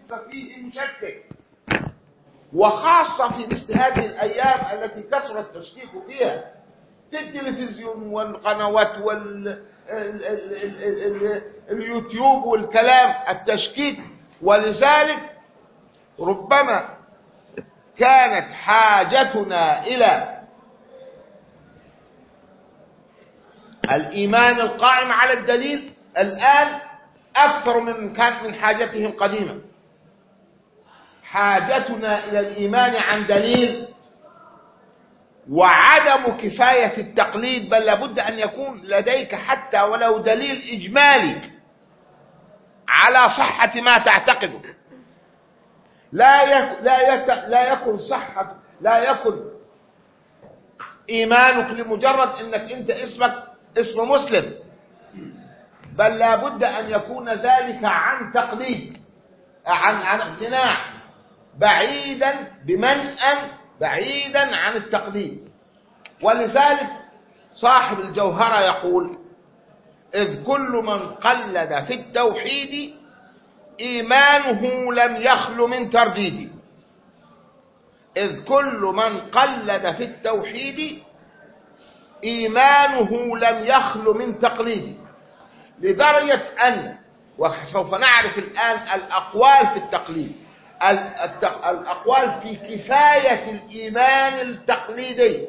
ففيه مشكك وخاصة في مثل هذه الأيام التي كثر التشكيك فيها في التلفزيون والقنوات واليوتيوب والكلام التشكيك ولذلك ربما كانت حاجتنا إلى الإيمان القائم على الدليل الآن أكثر من كانت من حاجتهم قديما حاجتنا إلى الإيمان عن دليل وعدم كفاية التقليد بل لابد أن يكون لديك حتى ولو دليل إجمالي على صحة ما تعتقده لا يك لا يك لا يكن صحة لا يكن إيمانك لمجرد أنك أنت اسمك اسم مسلم بل لابد أن يكون ذلك عن تقليد عن عن اقتناع بعيدا بمنأ بعيدا عن التقليد ولذلك صاحب الجوهرة يقول إذ كل من قلد في التوحيد إيمانه لم يخل من ترديد إذ كل من قلد في التوحيد إيمانه لم يخل من تقليد لدرجة أن وسوف نعرف الآن الأقوال في التقليد الأقوال في كفاية الإيمان التقليدي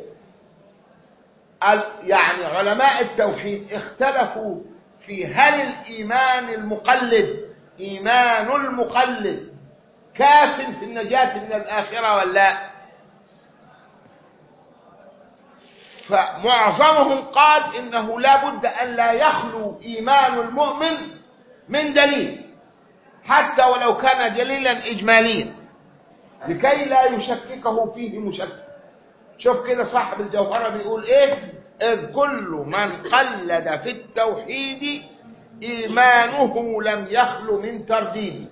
يعني علماء التوحيد اختلفوا في هل الإيمان المقلد إيمان المقلد كاف في النجاة من الآخرة ولا لا فمعظمهم قال إنه لا بد أن لا يخلو إيمان المؤمن من دليل حتى ولو كان دليلا إجماليا لكي لا يشككه فيه مشكك شوف كده صاحب الجوهرة بيقول إيه إذ كل من قلد في التوحيد إيمانه لم يخل من ترديد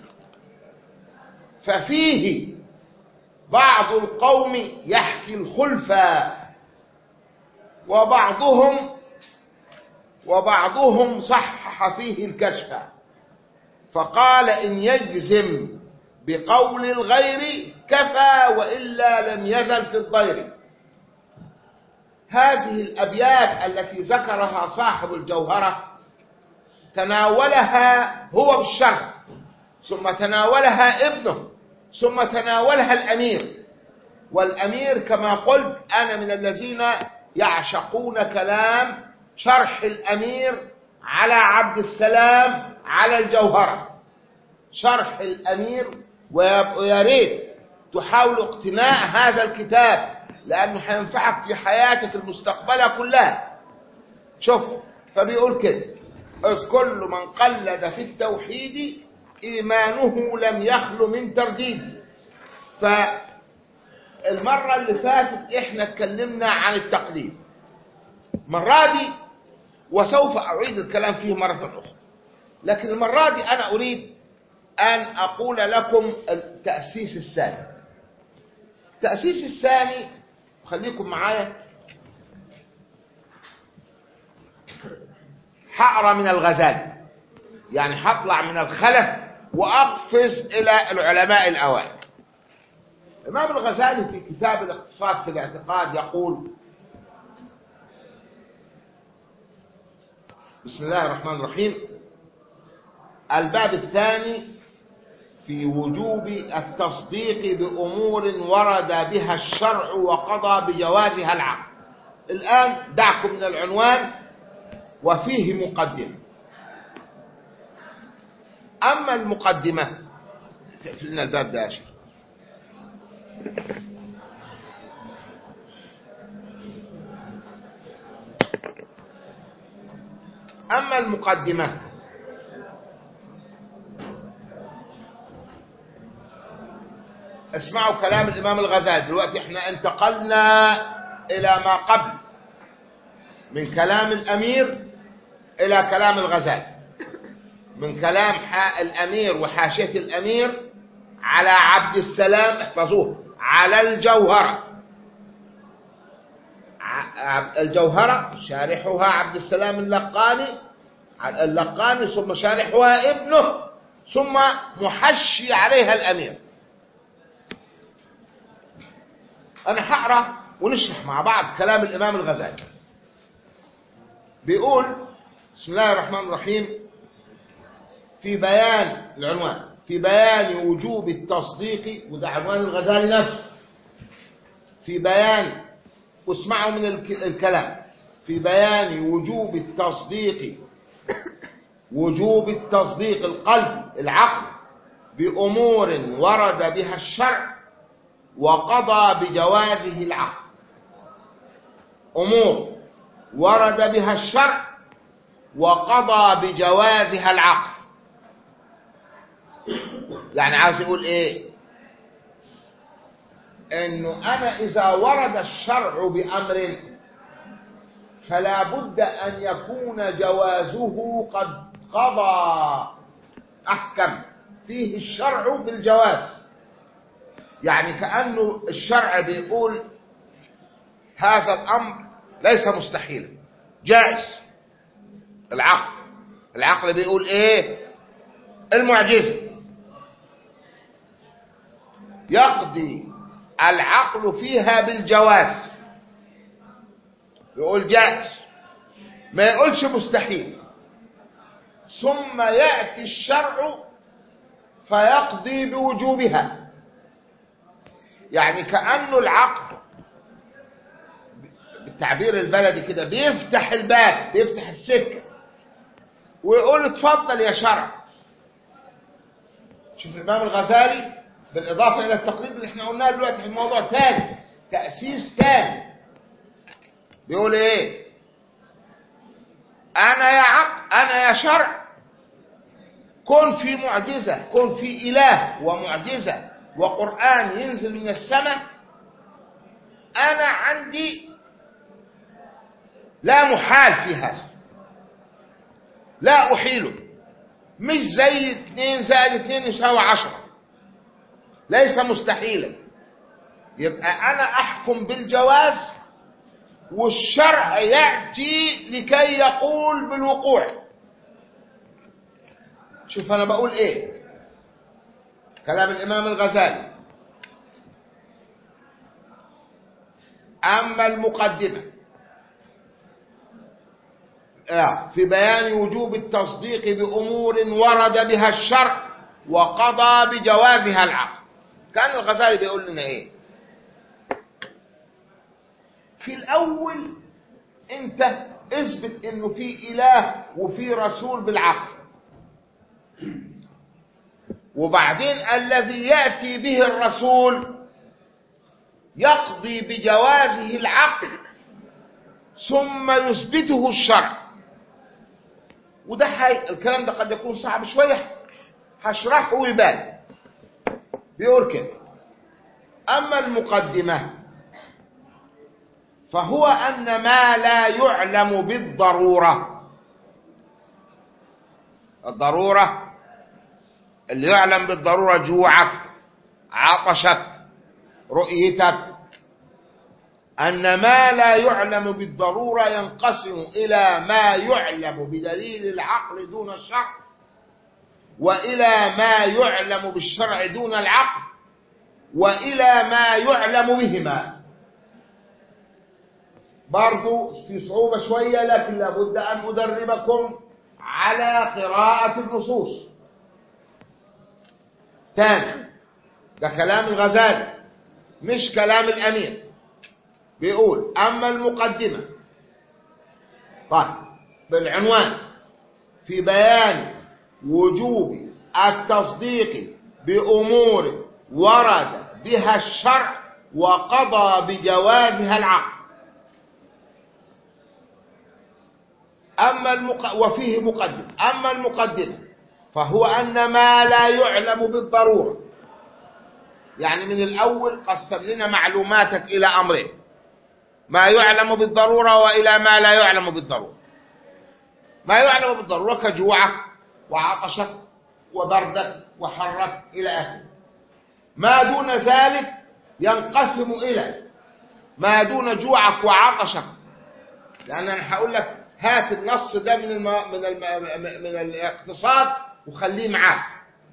ففيه بعض القوم يحكي الخلفة وبعضهم وبعضهم صحح فيه الكشف فقال إن يجزم بقول الغير كفى وإلا لم يزل في الضير هذه الأبيات التي ذكرها صاحب الجوهرة تناولها هو بالشرح ثم تناولها ابنه ثم تناولها الأمير والأمير كما قلت أنا من الذين يعشقون كلام شرح الأمير على عبد السلام على الجوهرة شرح الأمير ويا ريت تحاول اقتناء هذا الكتاب لأنه هينفعك في حياتك المستقبلة كلها شوف فبيقول كده إذ كل من قلد في التوحيد إيمانه لم يخل من ترديد فالمرة اللي فاتت إحنا اتكلمنا عن التقليد مرة دي وسوف أعيد الكلام فيه مرة أخرى لكن المرة دي أنا أريد أن أقول لكم التأسيس الثاني التأسيس الثاني خليكم معايا حقرة من الغزال يعني هطلع من الخلف وأقفز إلى العلماء الأوائل الإمام الغزالي في كتاب الاقتصاد في الاعتقاد يقول بسم الله الرحمن الرحيم الباب الثاني في وجوب التصديق بأمور ورد بها الشرع وقضى بجوازها العقل الآن دعكم من العنوان وفيه مقدمة أما المقدمة تقفل لنا الباب ده يا شيخ أما المقدمة اسمعوا كلام الإمام الغزالي دلوقتي احنا انتقلنا إلى ما قبل من كلام الأمير إلى كلام الغزالي من كلام الأمير وحاشية الأمير على عبد السلام احفظوه على الجوهرة الجوهرة شارحها عبد السلام اللقاني اللقاني ثم شارحها ابنه ثم محشي عليها الأمير أنا هقرأ ونشرح مع بعض كلام الإمام الغزالي بيقول بسم الله الرحمن الرحيم في بيان العنوان في بيان وجوب التصديق وده عنوان الغزالي نفسه في بيان واسمعوا من الك- الكلام في بيان وجوب التصديق وجوب التصديق القلب العقل بأمور ورد بها الشرع وقضى بجوازه العقل أمور ورد بها الشرع وقضى بجوازها العقل يعني عايز يقول ايه انه انا اذا ورد الشرع بامر فلا بد ان يكون جوازه قد قضى احكم فيه الشرع بالجواز يعني كانه الشرع بيقول هذا الامر ليس مستحيلا جائز العقل العقل بيقول ايه المعجزه يقضي العقل فيها بالجواز يقول جائز ما يقولش مستحيل ثم يأتي الشرع فيقضي بوجوبها يعني كأنه العقل بالتعبير البلدي كده بيفتح الباب بيفتح السكة ويقول اتفضل يا شرع شوف الإمام الغزالي بالإضافة إلى التقليد اللي احنا قلناه دلوقتي في الموضوع تاني تأسيس تاني بيقول ايه أنا يا عقل أنا يا شرع كن في معجزة كن في إله ومعجزة وقرآن ينزل من السماء أنا عندي لا محال في هذا لا أحيله مش زي اتنين زائد اتنين يساوي عشرة ليس مستحيلا يبقى أنا أحكم بالجواز والشرع يأتي لكي يقول بالوقوع شوف أنا بقول إيه كلام الإمام الغزالي أما المقدمة آه، في بيان وجوب التصديق بأمور ورد بها الشرع وقضى بجوازها العقل كان الغزالي بيقول لنا ايه في الاول انت اثبت انه في اله وفي رسول بالعقل وبعدين الذي ياتي به الرسول يقضي بجوازه العقل ثم يثبته الشرع وده حي... الكلام ده قد يكون صعب شويه هشرحه ويبان بيقول كده أما المقدمة فهو أن ما لا يعلم بالضرورة الضرورة اللي يعلم بالضرورة جوعك عطشك رؤيتك أن ما لا يعلم بالضرورة ينقسم إلى ما يعلم بدليل العقل دون الشرع وإلى ما يعلم بالشرع دون العقل وإلى ما يعلم بهما برضو في صعوبة شوية لكن لابد أن أدربكم على قراءة النصوص تاني ده كلام الغزالي مش كلام الأمير بيقول أما المقدمة طيب بالعنوان في بيان وجوب التصديق بأمور ورد بها الشرع وقضى بجوازها العقل أما المق... وفيه مقدم أما المقدمة فهو أن ما لا يعلم بالضرورة يعني من الأول قسم لنا معلوماتك إلى أمرين ما يعلم بالضرورة وإلى ما لا يعلم بالضرورة ما يعلم بالضرورة كجوعك وعطشك وبردك وحرك إلى آخره ما دون ذلك ينقسم إلى ما دون جوعك وعطشك لأن أنا هقول لك هات النص ده من الم... من الم... من الاقتصاد وخليه معاك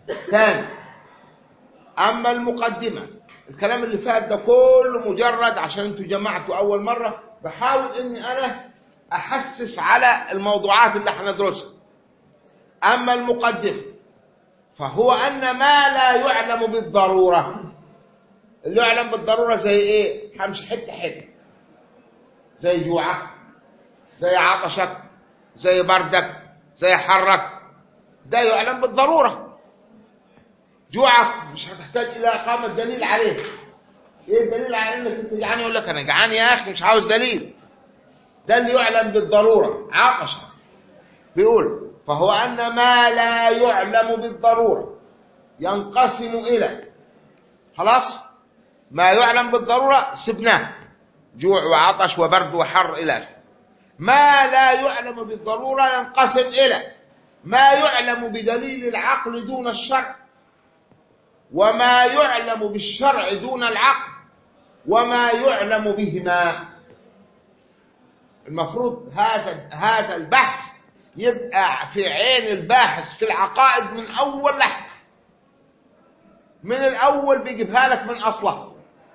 ثاني أما المقدمة الكلام اللي فات ده كله مجرد عشان انتوا جمعتوا أول مرة بحاول إني أنا أحسس على الموضوعات اللي هندرسها أما المقدمة فهو أن ما لا يعلم بالضرورة اللي يعلم بالضرورة زي إيه؟ همشي حتة حتة زي جوعك زي عطشك زي بردك زي حرك ده يعلم بالضرورة جوعك مش هتحتاج إلى إقامة دليل عليه إيه الدليل على إنك أنت جعان يقول لك أنا جعان يا أخي مش عاوز دليل ده اللي يعلم بالضرورة عطشك بيقول فهو أن ما لا يعلم بالضرورة ينقسم إلى خلاص ما يعلم بالضرورة سبناه جوع وعطش وبرد وحر إلى آخره ما لا يعلم بالضرورة ينقسم إلى ما يعلم بدليل العقل دون الشرع وما يعلم بالشرع دون العقل وما يعلم بهما المفروض هذا هذا البحث يبقى في عين الباحث في العقائد من أول لحظة من الأول بيجيبها لك من أصلها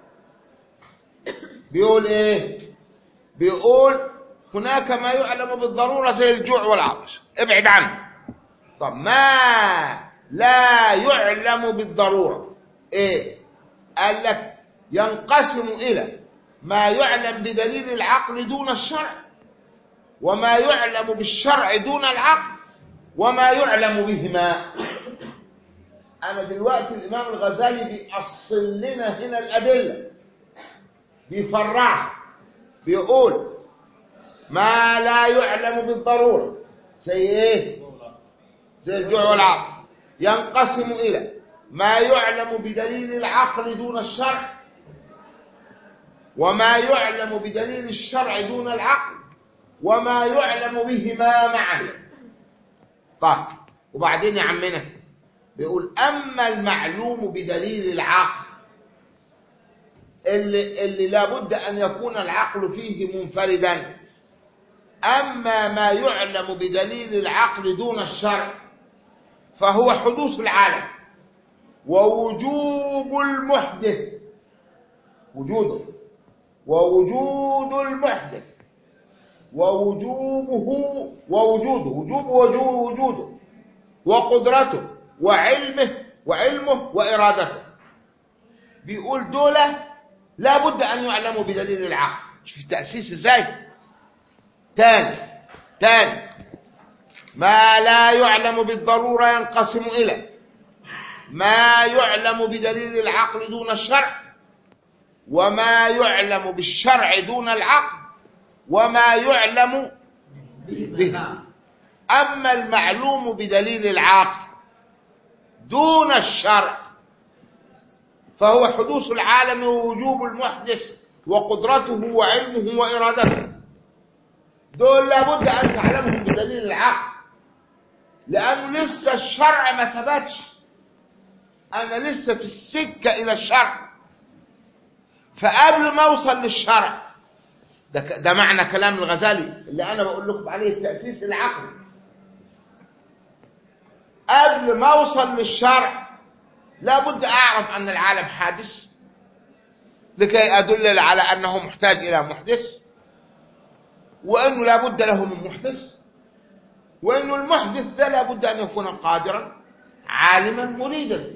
بيقول إيه بيقول هناك ما يعلم بالضرورة زي الجوع والعطش ابعد عنه طب ما لا يعلم بالضرورة ايه قال لك ينقسم إلى ما يعلم بدليل العقل دون الشرع وما يعلم بالشرع دون العقل وما يعلم بهما أنا دلوقتي الإمام الغزالي بيأصل لنا هنا الأدلة بيفرعها بيقول ما لا يعلم بالضرورة زي ايه زي الجوع والعطش ينقسم إلى ما يعلم بدليل العقل دون الشرع وما يعلم بدليل الشرع دون العقل وما يعلم بهما معا طيب وبعدين يا عمنا بيقول أما المعلوم بدليل العقل اللي, اللي لابد أن يكون العقل فيه منفردا أما ما يعلم بدليل العقل دون الشرع فهو حدوث العالم ووجوب المحدث وجوده ووجود المحدث ووجوبه ووجوده وجوبه وجوده وقدرته وعلمه وعلمه وإرادته بيقول دولة لابد أن يعلموا بدليل العقل شوف التأسيس ازاي تاني تاني ما لا يعلم بالضرورة ينقسم إلى ما يعلم بدليل العقل دون الشرع وما يعلم بالشرع دون العقل وما يعلم به أما المعلوم بدليل العقل دون الشرع فهو حدوث العالم ووجوب المحدث وقدرته وعلمه وإرادته دول لابد أن تعلمهم بدليل العقل لأنه لسه الشرع ما ثبتش أنا لسه في السكة إلى الشرع فقبل ما أوصل للشرع ده, ده معنى كلام الغزالي اللي أنا بقول لكم عليه تأسيس العقل قبل ما أوصل للشرع لابد أعرف أن العالم حادث لكي أدلل على أنه محتاج إلى محدث وأنه لابد له من محدث وأنه المحدث ده لابد أن يكون قادرا عالما مريدا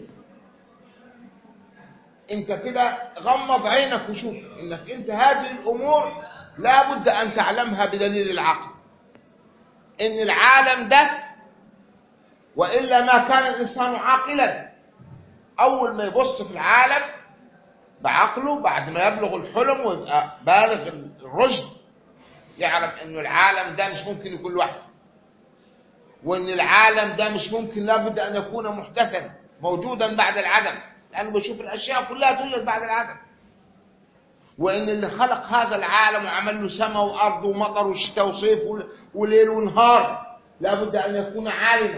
انت كده غمض عينك وشوف انك انت هذه الامور لابد ان تعلمها بدليل العقل ان العالم ده والا ما كان الانسان عاقلا اول ما يبص في العالم بعقله بعد ما يبلغ الحلم ويبقى بالغ الرشد يعرف انه العالم ده مش ممكن يكون لوحده وان العالم ده مش ممكن لابد ان يكون محدثا موجودا بعد العدم لانه بشوف الاشياء كلها توجد بعد العدم وان اللي خلق هذا العالم وعمل له سماء وارض ومطر وشتاء وصيف وليل ونهار لابد ان يكون عالما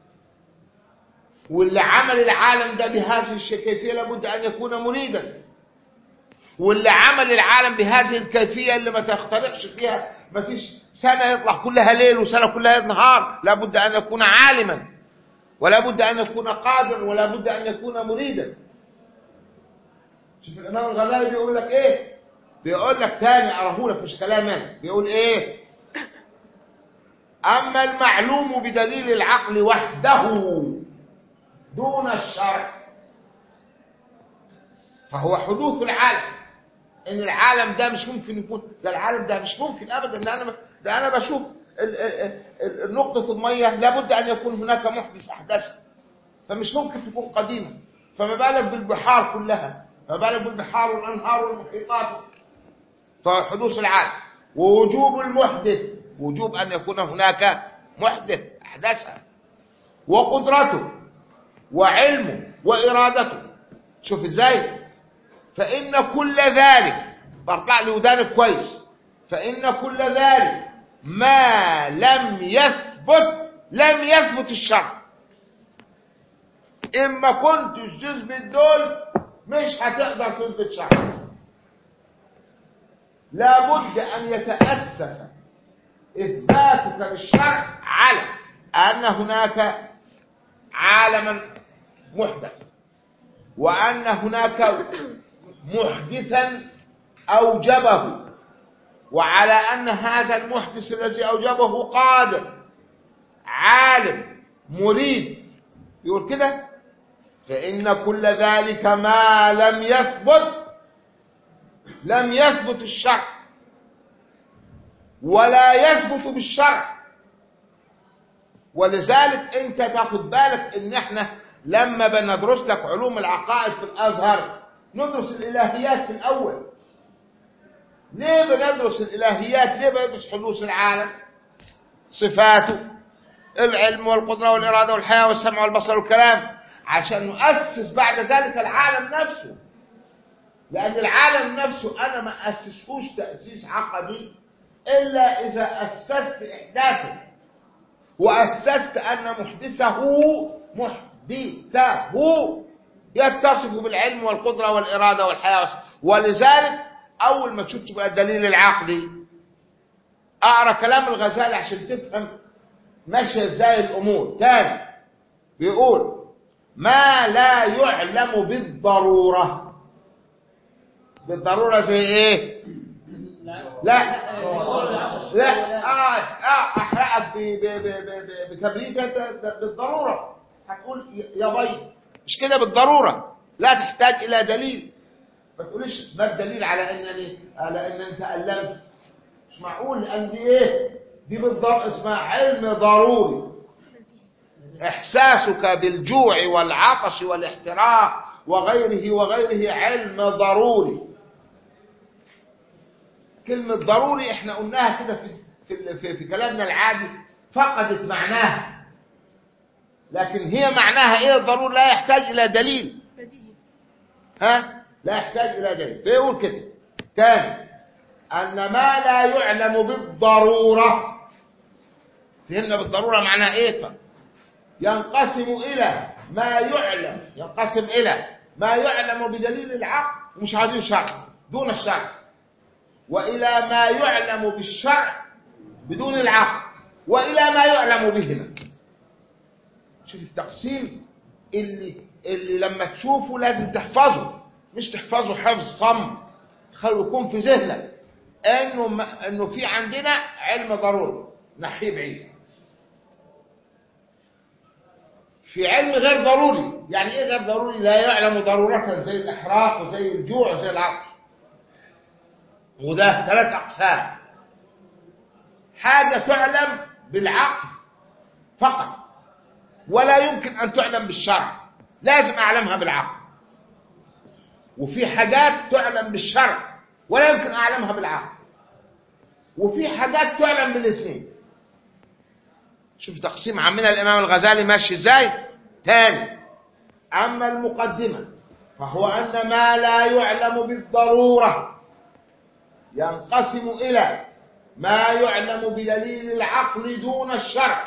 واللي عمل العالم ده بهذه الكيفيه لابد ان يكون مريدا واللي عمل العالم بهذه الكيفيه اللي ما تختلفش فيها ما فيش سنه يطلع كلها ليل وسنه كلها نهار لابد ان يكون عالما ولا بد أن يكون قادر ولا بد أن يكون مريدا شوف الإمام الغزالي بيقول لك إيه بيقول لك تاني أراه لك مش كلام أنا بيقول إيه أما المعلوم بدليل العقل وحده دون الشرع فهو حدوث العالم ان العالم ده مش ممكن يكون ده العالم ده مش ممكن ابدا ده انا ده انا بشوف ال- ال- ال- نقطة المية لابد ان يكون هناك محدث احدثها فمش ممكن تكون قديمة فما بالك بالبحار كلها فما بالك بالبحار والانهار والمحيطات فحدوث العالم ووجوب المحدث وجوب ان يكون هناك محدث احدثها وقدرته وعلمه وارادته شوف ازاي فإن كل ذلك برطع لي ودانك كويس فإن كل ذلك ما لم يثبت لم يثبت الشرع إما كنتش تثبت دول مش هتقدر تثبت شرع لابد أن يتأسس إثباتك للشرع على أن هناك عالما محدث وأن هناك محدثا أوجبه وعلى أن هذا المحدث الذي أوجبه قادر عالم مريد يقول كده فإن كل ذلك ما لم يثبت لم يثبت الشرع ولا يثبت بالشرع ولذلك انت تاخد بالك ان احنا لما بندرس لك علوم العقائد في الازهر ندرس الالهيات في الاول ليه بندرس الالهيات ليه بندرس حدوث العالم صفاته العلم والقدره والاراده والحياه والسمع والبصر والكلام عشان نؤسس بعد ذلك العالم نفسه لان العالم نفسه انا ما اسسهوش تاسيس عقدي الا اذا اسست احداثه واسست ان محدثه محدثه يتصف بالعلم والقدرة والإرادة والحياة ولذلك أول ما تشوف تبقى الدليل العقلي أقرأ كلام الغزالي عشان تفهم ماشية ازاي الأمور تاني بيقول ما لا يعلم بالضرورة بالضرورة زي ايه لا لا آه آه أحرقك ب- ب- ب- ب- بكبريتة بالضرورة هتقول يا بيض مش كده بالضرورة لا تحتاج إلى دليل ما تقوليش ما الدليل على أنني على أن أنت ألمت مش معقول لأن دي إيه دي بالضبط اسمها علم ضروري إحساسك بالجوع والعطش والاحتراق وغيره وغيره علم ضروري كلمة ضروري احنا قلناها كده في, في, في, في كلامنا العادي فقدت معناها لكن هي معناها ايه الضروري لا يحتاج الى دليل بديهي ها لا يحتاج الى دليل بيقول كده تاني ان ما لا يعلم بالضروره فهمنا بالضروره معناها ايه طب ينقسم الى ما يعلم ينقسم الى ما يعلم بدليل العقل ومش عايزين شرع دون الشرع والى ما يعلم بالشرع بدون العقل والى ما يعلم بهما شوف التقسيم اللي اللي لما تشوفه لازم تحفظه مش تحفظه حفظ صم خلوا يكون في ذهنك انه ما انه في عندنا علم ضروري نحيه بعيد في علم غير ضروري يعني ايه غير ضروري لا يعلم ضرورة زي الاحراق وزي الجوع وزي العطش وده ثلاث اقسام حاجة تعلم بالعقل فقط ولا يمكن أن تعلم بالشرع لازم أعلمها بالعقل وفي حاجات تعلم بالشرع ولا يمكن أعلمها بالعقل وفي حاجات تعلم بالاثنين شوف تقسيم عمنا الإمام الغزالي ماشي إزاي تاني أما المقدمة فهو أن ما لا يعلم بالضرورة ينقسم إلى ما يعلم بدليل العقل دون الشرع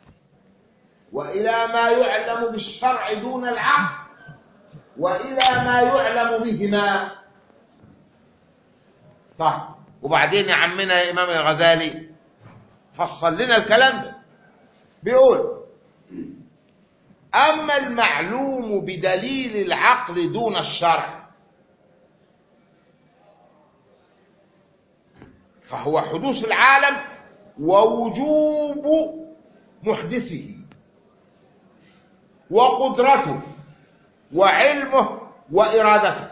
وإلى ما يعلم بالشرع دون العقل وإلى ما يعلم بهما طيب وبعدين يا عمنا يا إمام الغزالي فصل لنا الكلام ده بيقول أما المعلوم بدليل العقل دون الشرع فهو حدوث العالم ووجوب محدثه وقدرته وعلمه وإرادته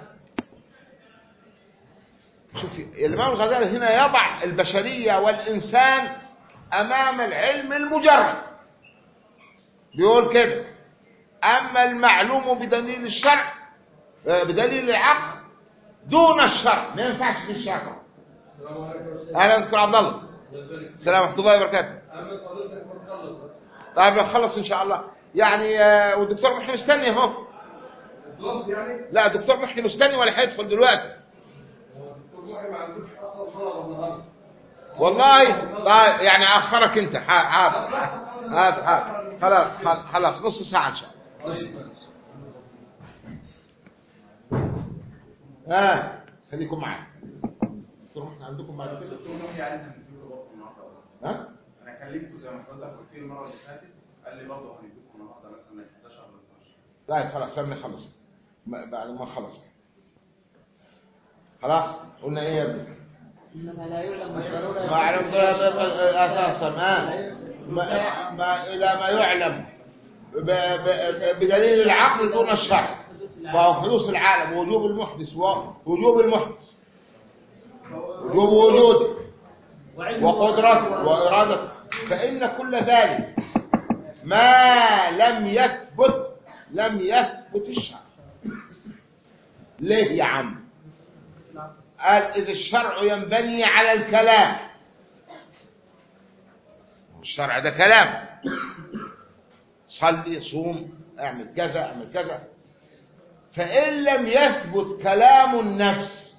شوف الإمام الغزالي هنا يضع البشرية والإنسان أمام العلم المجرد بيقول كده أما المعلوم بدليل الشرع بدليل العقل دون الشرع ما ينفعش في الشرع السلام عليكم يا استاذ أهلا دكتور عبد الله الله يبارك فيك. السلام ورحمة الله وبركاته اما فضيلتك ما تخلص طيب نخلص إن شاء الله يعني آه، والدكتور محي مستني أهو الوقت يعني لا الدكتور محي مستني ولا هيدخل دلوقتي هو الدكتور محي ما عندوش اصلا طلبه النهارده والله طيب يعني أخرك أنت ح- حاضر حاضر حاضر خلاص خلاص- خلاص نص ساعة إن شاء الله طيب ماشي. ها خليكم معايا دكتور محي عندكم بعد كده الدكتور محي عايزنا نديله برضه النهارده ها انا كلمته زي ما حضرتك قلت لي المره اللي فاتت قال لي برضه هنديكم النهارده مثلا من 11 ل 12 طيب خلاص سامي خلص ما- بعد ما خلص خلاص قلنا ايه يا ابني إنما لا يعلم بالضرورة ما علم اساسا ما ما ما الى ما يعلم ب- ب- بدليل العقل دون الشرع وهو حدوث العالم ووجوب المحدث ووجوب المحدث وجوب وجوده وقدرته وإرادته فإن كل ذلك ما لم يثبت لم يثبت الشرع ليه يا عم قال إذا الشرع ينبني على الكلام الشرع ده كلام صلي صوم اعمل كذا اعمل كذا فإن لم يثبت كلام النفس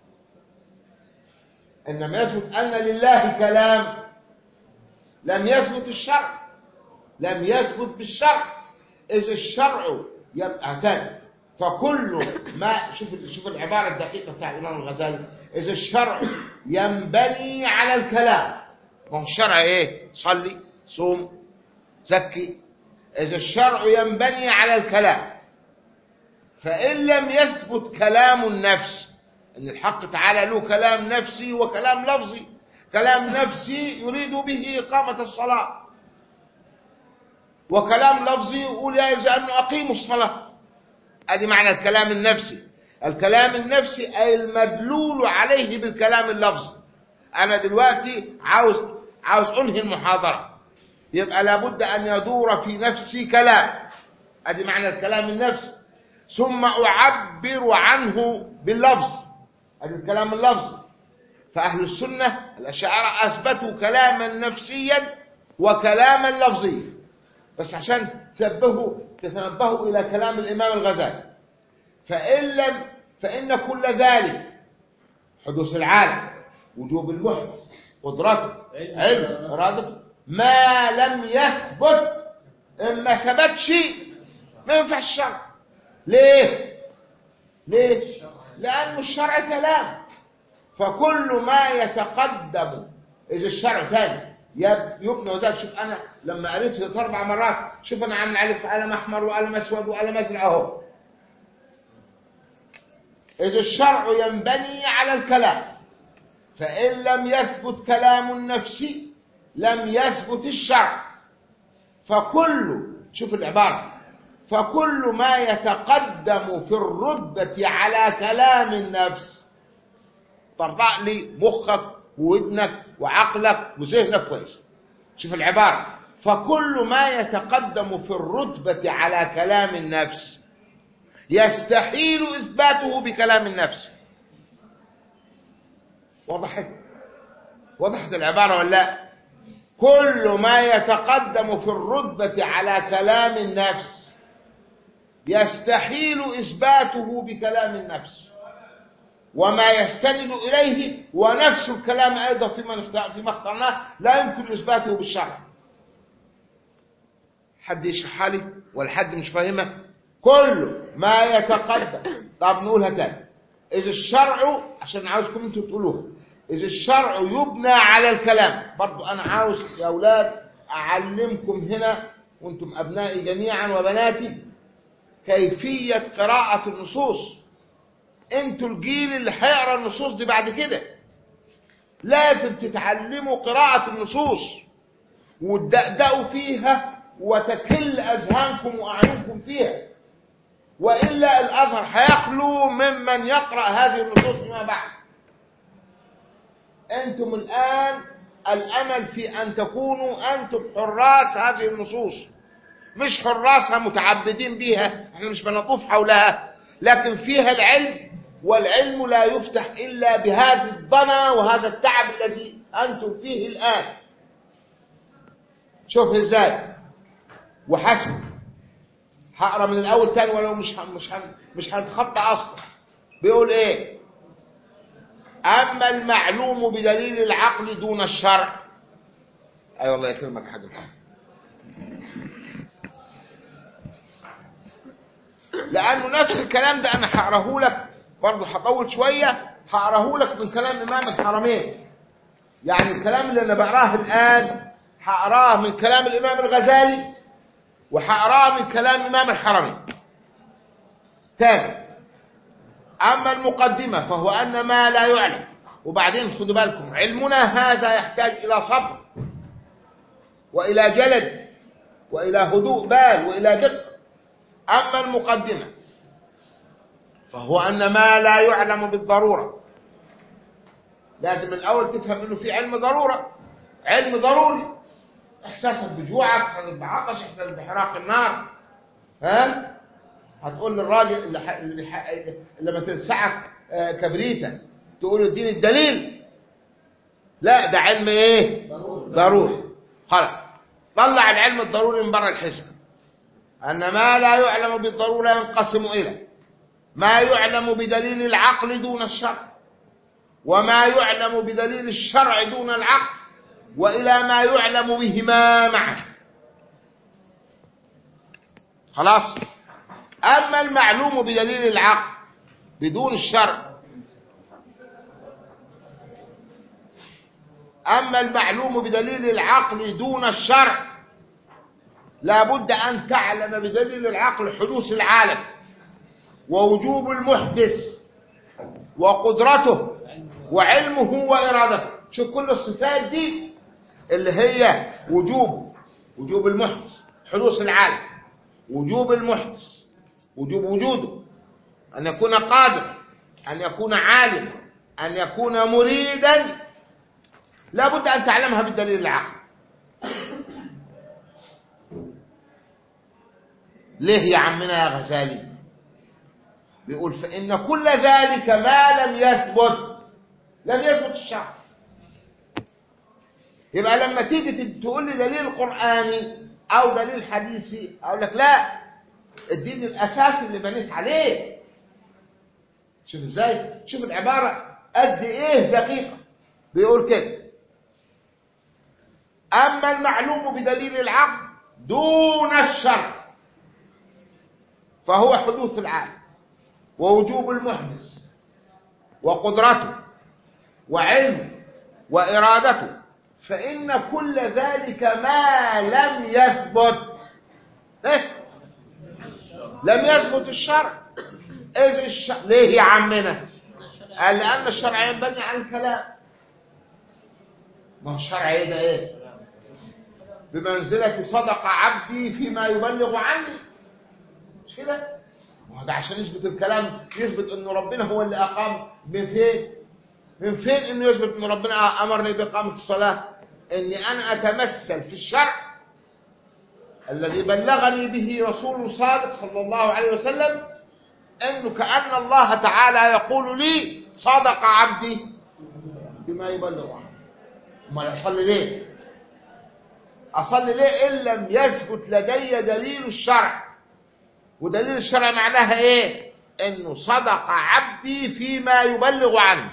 إنما يثبت أن لله كلام لم يثبت الشرع لم يثبت بالشرع إذ الشرع يبقى تاني فكل ما شوف شوف العبارة الدقيقة بتاع الإمام الغزالي إذ الشرع ينبني على الكلام ما هو الشرع إيه؟ صلي صوم زكي إذا الشرع ينبني على الكلام فإن لم يثبت كلام النفس أن الحق تعالى له كلام نفسي وكلام لفظي كلام نفسي يريد به إقامة الصلاة وكلام لفظي يقول يا يجب أن أقيموا الصلاة هذه معنى الكلام النفسي الكلام النفسي أي المدلول عليه بالكلام اللفظي أنا دلوقتي عاوز عاوز أنهي المحاضرة يبقى لابد أن يدور في نفسي كلام هذه معنى الكلام النفسي ثم أعبر عنه باللفظ هذا الكلام اللفظي فأهل السنة الأشاعرة أثبتوا كلاما نفسيا وكلاما لفظيا بس عشان تنبهوا تتنبهوا إلى كلام الإمام الغزالي فإن لم فإن كل ذلك حدوث العالم وجوب المحدث قدرته علم إرادته ما لم يثبت إن ما ثبتش ما ينفعش الشرع ليه؟ ليه؟ لأن الشرع كلام فكل ما يتقدم إذا الشرع تاني يب- يبنى وذلك شوف أنا لما قريت ثلاث أربع مرات شوف أنا عامل عليك قلم أحمر وقلم أسود وقلم أزرق أهو إذا الشرع ينبني على الكلام فإن لم يثبت كلام النفس لم يثبت الشرع فكل شوف العبارة فكل ما يتقدم في الرتبة على كلام النفس طرطع لي مخك وودنك وعقلك وذهنك كويس شوف العبارة فكل ما يتقدم في الرتبة على كلام النفس يستحيل إثباته بكلام النفس وضحت وضحت العبارة ولا لا كل ما يتقدم في الرتبة على كلام النفس يستحيل إثباته بكلام النفس وما يستند إليه ونفس الكلام أيضا فيما نخت- فيما اخترناه لا يمكن إثباته بالشرع حد يشرحها لي ولا حد مش فاهمه كل ما يتقدم طب نقولها تاني إذا الشرع عشان عاوزكم انتوا تقولوها إذا الشرع يبنى على الكلام برضو أنا عاوز يا أولاد أعلمكم هنا وانتم أبنائي جميعا وبناتي كيفية قراءة النصوص انتوا الجيل اللي هيقرا النصوص دي بعد كده لازم تتعلموا قراءة النصوص وتدقدقوا فيها وتكل أذهانكم وأعينكم فيها وإلا الأزهر هيخلو ممن يقرأ هذه النصوص فيما بعد أنتم الآن الأمل في أن تكونوا أنتم حراس هذه النصوص مش حراسها متعبدين بها احنا مش بنطوف حولها لكن فيها العلم والعلم لا يفتح إلا بهذا الضنا وهذا التعب الذي أنتم فيه الآن شوف ازاي وحسب هقرا من الاول تاني ولو مش ه- مش ه- مش هنتخطى اصلا بيقول ايه اما المعلوم بدليل العقل دون الشرع اي أيوة والله يكرمك حاجه لانه نفس الكلام ده انا هقراه لك برضه هطول شويه هقراه لك من كلام امام الحرمين يعني الكلام اللي انا بقراه الان هقراه من كلام الامام الغزالي وهقراه من كلام امام الحرمين تاني اما المقدمه فهو ان ما لا يعلم وبعدين خدوا بالكم علمنا هذا يحتاج الى صبر والى جلد والى هدوء بال والى دقه اما المقدمه فهو ان ما لا يعلم بالضروره لازم الاول تفهم انه في علم ضروره علم ضروري احساسك بجوعك احساسك بعطش احساسك بحراق النار ها هتقول للراجل اللي, ح... اللي, ح... اللي لما تلسعك آه، كبريته تقول له اديني الدليل لا ده علم ايه ضروري خلاص طلع العلم الضروري من بره الحسبه ان ما لا يعلم بالضروره ينقسم الى ما يعلم بدليل العقل دون الشرع وما يعلم بدليل الشرع دون العقل والى ما يعلم بهما معا خلاص اما المعلوم بدليل العقل بدون الشرع اما المعلوم بدليل العقل دون الشرع لابد ان تعلم بدليل العقل حدوث العالم ووجوب المحدث وقدرته وعلمه وارادته شوف كل الصفات دي اللي هي وجوب وجوب المحدث حدوث العالم وجوب المحدث وجوب وجوده أن يكون قادر أن يكون عالما أن يكون مريدا لابد أن تعلمها بالدليل العقل ليه يا عمنا يا غزالي بيقول فإن كل ذلك ما لم يثبت لم يثبت الشرع يبقى لما تيجي تقول لي دليل قرآني أو دليل حديثي أقول لك لا الدين الأساس اللي بنيت عليه شوف ازاي شوف العبارة قد ايه دقيقة بيقول كده أما المعلوم بدليل العقل دون الشرع فهو حدوث العالم ووجوب المحدث وقدرته وعلمه وإرادته فإن كل ذلك ما لم يثبت إيه؟ لم يثبت الشرع إذ الشرع ليه يا عمنا قال لأن الشرع ينبني على الكلام ما هو الشرع ايه ده ايه بمنزلة صدق عبدي فيما يبلغ عني مش كده ما هو ده عشان يثبت الكلام يثبت انه ربنا هو اللي اقام من فين من فين انه يثبت ان ربنا امرني باقامه الصلاه اني انا اتمثل في الشرع الذي بلغني به رسول صادق صلى الله عليه وسلم انه كان الله تعالى يقول لي صدق عبدي بما يبلغ عنه امال اصلي ليه اصلي ليه ان لم يثبت لدي دليل الشرع ودليل الشرع معناها ايه انه صدق عبدي فيما يبلغ عنه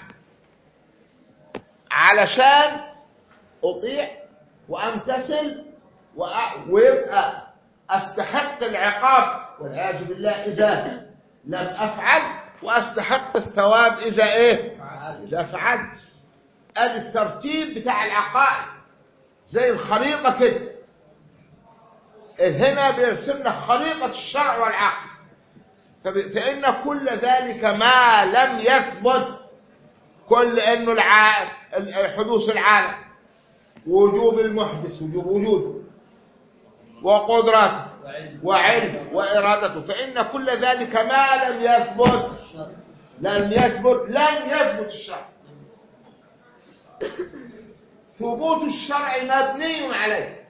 علشان اطيع وامتثل وأ- ويبقى استحق العقاب والعياذ بالله اذا لم افعل واستحق الثواب اذا ايه اذا فعلت ادي الترتيب بتاع العقائد زي الخريطه كده هنا بيرسم لك خريطة الشرع والعقل فب- فإن كل ذلك ما لم يثبت كل انه الع... ال- حدوث العالم وجوب المحدث وجوب وجوده وقدرته وعلم وإرادته فإن كل ذلك ما لم يثبت لم يثبت لم يثبت الشرع ثبوت الشرع مبني عليه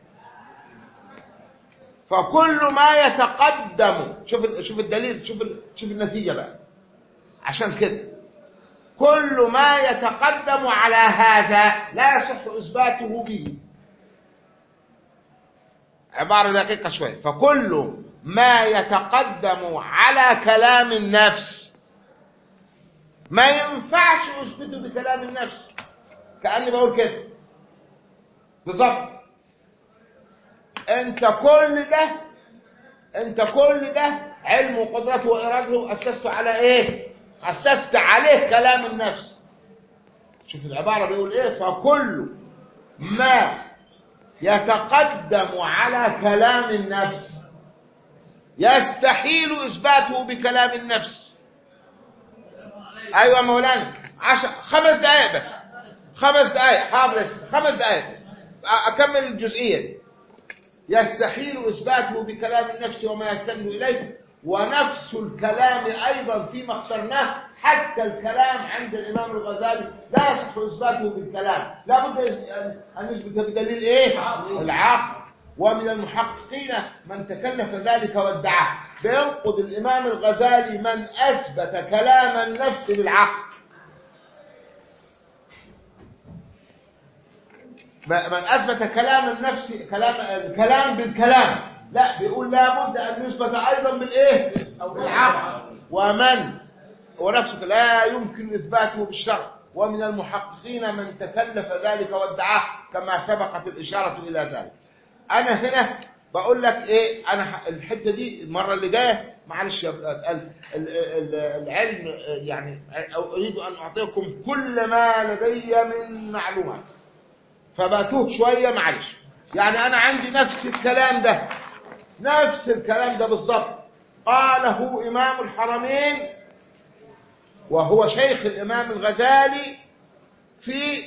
فكل ما يتقدم شوف ال- شوف الدليل شوف ال- شوف النتيجة بقى عشان كده كل ما يتقدم على هذا لا يصح إثباته به عبارة دقيقة شوية فكل ما يتقدم على كلام النفس ما ينفعش أثبته بكلام النفس كأني بقول كده بالظبط انت كل ده انت كل ده علم وقدرته وإرادته أسست على ايه أسست عليه كلام النفس شوف العبارة بيقول ايه فكل ما يتقدم على كلام النفس يستحيل إثباته بكلام النفس أيوة مولانا عشر خمس دقائق بس خمس دقائق حاضر خمس دقائق بس أكمل الجزئية دي يستحيل إثباته بكلام النفس وما يستند إليه ونفس الكلام أيضا فيما اخترناه حتى الكلام عند الإمام الغزالي لا يصح إثباته بالكلام لا بد أن نثبت بدليل إيه؟ العقل ومن المحققين من تكلف ذلك وادعاه بينقض الإمام الغزالي من أثبت كلام النفس بالعقل من أثبت كلام النفس كلام الكلام بالكلام لا بيقول لابد أن يثبت أيضا بالإيه بالعقل ومن ونفسك لا يمكن إثباته بالشرع ومن المحققين من تكلف ذلك وادعاه كما سبقت الإشارة إلى ذلك أنا هنا بقول لك إيه أنا ح- الحتة دي المرة اللي جاية معلش يا ال- ال- ال- العلم يعني أو أريد أن أعطيكم كل ما لدي من معلومات فباتوه شوية معلش يعني أنا عندي نفس الكلام ده نفس الكلام ده بالضبط قاله إمام الحرمين وهو شيخ الإمام الغزالي في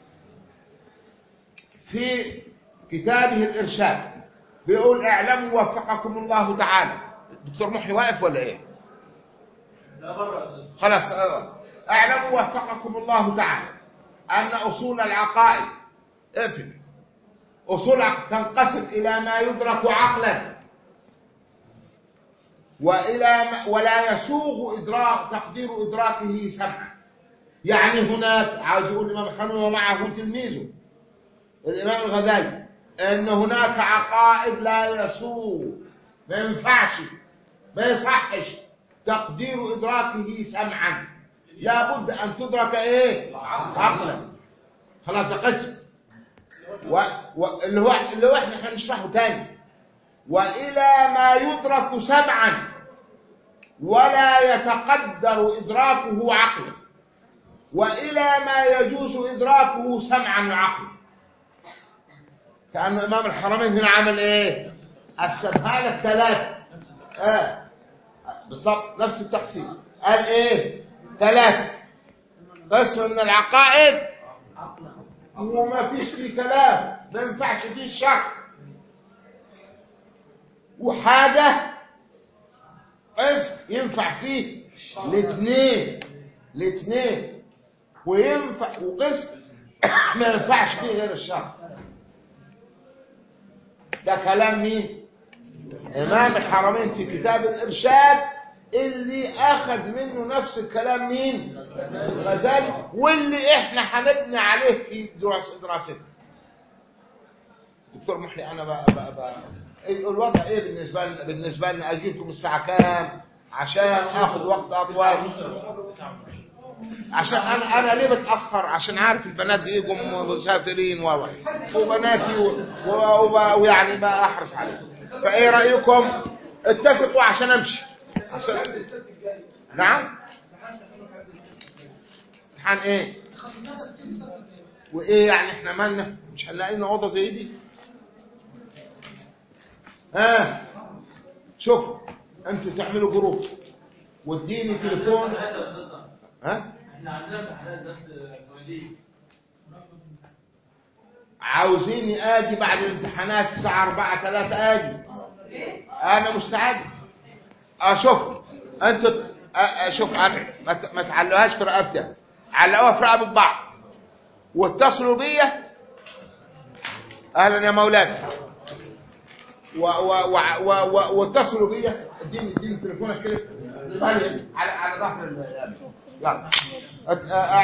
في كتابه الإرشاد بيقول اعلموا وفقكم الله تعالى الدكتور محي واقف ولا ايه لا بره يا استاذ خلاص آه. اعلموا وفقكم الله تعالى أن أصول العقائد اقفل أصول العقائد تنقسم إلى ما يدرك عقلا وإلى ما ولا يسوغ إدراك تقدير إدراكه سمعا يعني هناك عاوز يقول الإمام الحنون ومعه تلميذه الإمام الغزالي أن هناك عقائد لا يسوغ ما ينفعش ما يصحش تقدير إدراكه سمعا لابد أن تدرك إيه عقلا خلاص ده قسم و... و... اللي هو اللي هو احنا هنشرحه تاني وإلى ما يدرك سمعا ولا يتقدر إدراكه عقلا وإلى ما يجوز إدراكه سمعا وعقلا كأن إمام الحرمين هنا عمل إيه قسمها لك ثلاثة آه. بالضبط نفس التقسيم قال إيه ثلاثة قسم من العقائد وما فيش فيه كلام ما ينفعش فيه شك وحاجة قسم ينفع فيه الاثنين الاثنين وينفع وقسم ما ينفعش فيه غير الشر ده كلام مين امام الحرمين في كتاب الارشاد اللي اخذ منه نفس الكلام مين الغزالي واللي احنا هنبني عليه في دراسة دراستنا دكتور محي انا بقى بقى بقى الوضع ايه بالنسبه لنا بالنسبه لنا اجيبكم الساعه كام عشان اخذ وقت اطول عشان انا انا ليه بتاخر عشان عارف البنات بيجوا مسافرين و وبناتي و- و- و- ويعني بقى احرص عليهم فايه رايكم اتفقوا عشان امشي عشان نعم امتحان ايه وايه يعني احنا مالنا مش هنلاقي لنا اوضه زي دي ها شوف انتوا تعملوا جروب واديني تليفون ها احنا عندنا امتحانات بس مواليد عاوزيني اجي بعد الامتحانات الساعة 4 3 اجي انا مستعد اشوف انتوا اشوف ما ت- ما تعلقوهاش في رقبتها علقوها في رقبة بعض واتصلوا بيا اهلا يا مولانا و و و و و واتصلوا بيا اديني اديني تليفونك كده على على ظهر ال- يلا أت- أ-